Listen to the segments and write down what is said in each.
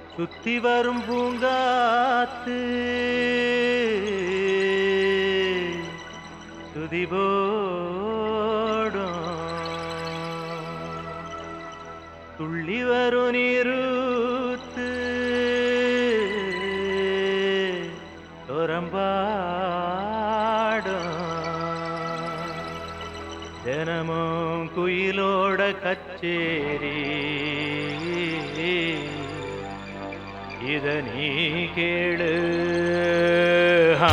சுத்தி வரும் பூங்காத்து துதி போடும் துள்ளி வரும் நீரூத்து துறம்பாடும் தினமும் குயிலோட கச்சேரி இத நீ கேளு ஆ.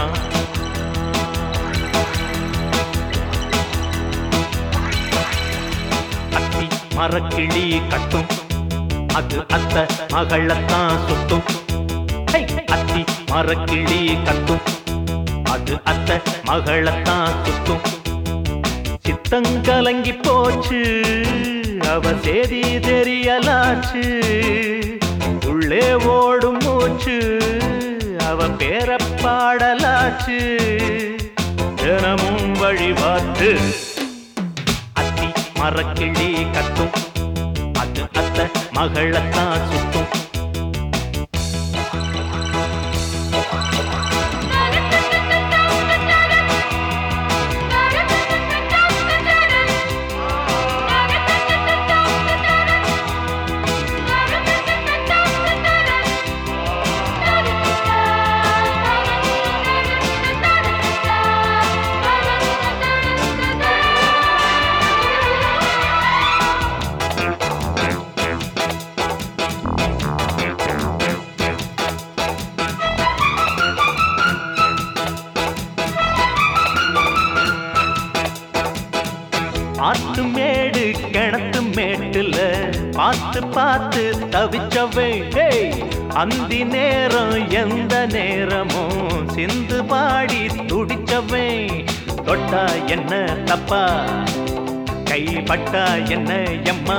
அத்தி மரக்கிளி கட்டும் அது அத்த மகளத்தான் சுட்டும் ஹை! அத்தி மரக்கிளி கட்டும் அது அத்த மகளத்தான் சுட்டும் சித்தங்கலங்கி போச்சு அவ சேதி தெரியலாச்சு உள்ளே ஓடும் மூச்சு அவ பேர பாடலாச்சு தினமும் வழிபாட்டு அத்தி மரக்கிளி கட்டும் அது அத்த மகளத்தான் சுட்டும் ஆத்து மேடு கிணத்து மேட்டுல பார்த்து பார்த்து தவிச்சவை ஹேய்! அந்தி நேரம் எந்த நேரமும் சிந்து பாடி துடிச்சவை தொட்டா என்ன தப்பா கைப்பட்டா என்ன எம்மா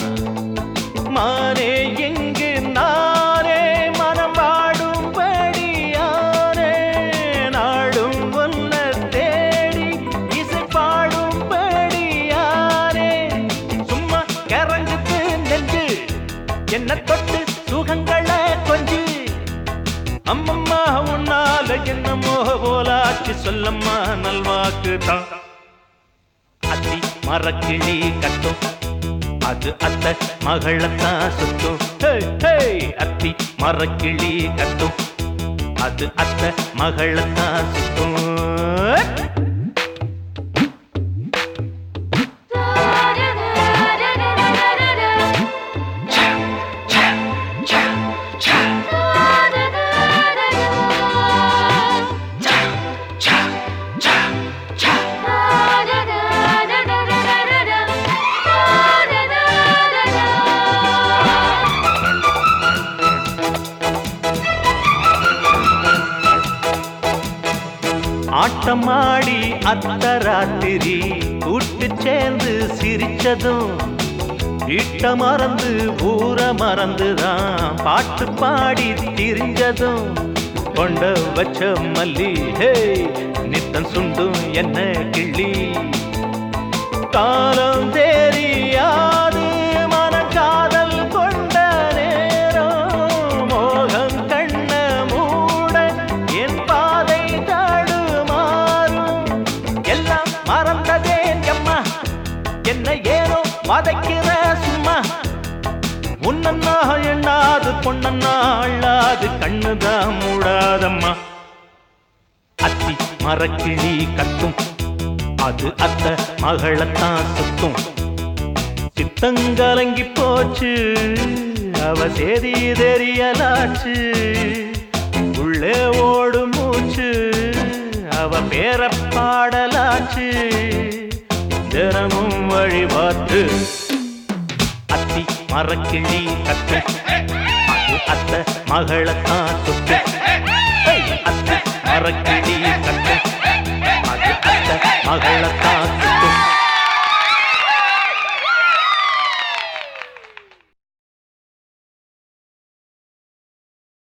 மானே எங்கு நானே மனம் வாடும்படியானே நாடும் ஒன்ன தேடி இசை பாடும்படியானே சும்மா கரங்குத்து நெஞ்சு என்ன தொட்டு சுகங்களை கொஞ்சு அம்மம்மா உன்னால என்னமோ போலாச்சு சொல்லம்மா நல்வாக்கு தான் அத்தி மரக்கிளி கட்டும் அது அத்த மகளத்தான் சுத்தும் ஹே, ஹே! அத்தி மரக்கிளி கட்டும் அது அத்த மகளத்தான் சுத்தும் ஆட்டமாடி அத்தராத்திரி கூட்டு சேர்ந்து சிரிச்சதும் வீட்ட மறந்து ஊர மறந்துதான் பாட்டு பாடி திரிஞ்சதும் கொண்ட வச்ச மல்லி ஹே நித்தம் சுண்டும் என்ன கிள்ளி காலம் தெரியாது மனக்காதல் கொண்ட நேரம் மோகம் கண்ண மூட என் பாதை தடுமாறும் எல்லாம் மறந்ததேன் அம்மா என்ன ஏனோ வதைக்கிற சும்மா உன்னன்னா எண்ணாது பொன்னன்னா அள்ளாது கண்ணுதான் மூடாதம்மா அத்தி மரக்கிளி கட்டும் அது அத்த மகளத்தான் சுத்தும் சித்தங்கலங்கி போச்சு அவ சேதி தெரியலாச்சு உள்ளே ஓடு மூச்சு அவ பேர பாடலாச்சு தினமும் வழிபாட்டு அத்தி மரக்கிளி கட்டு அது அத்த மகளத்தான் சுத்து அத்தி மரக்கிளி கட்டு அது அத்த மகளத்தான்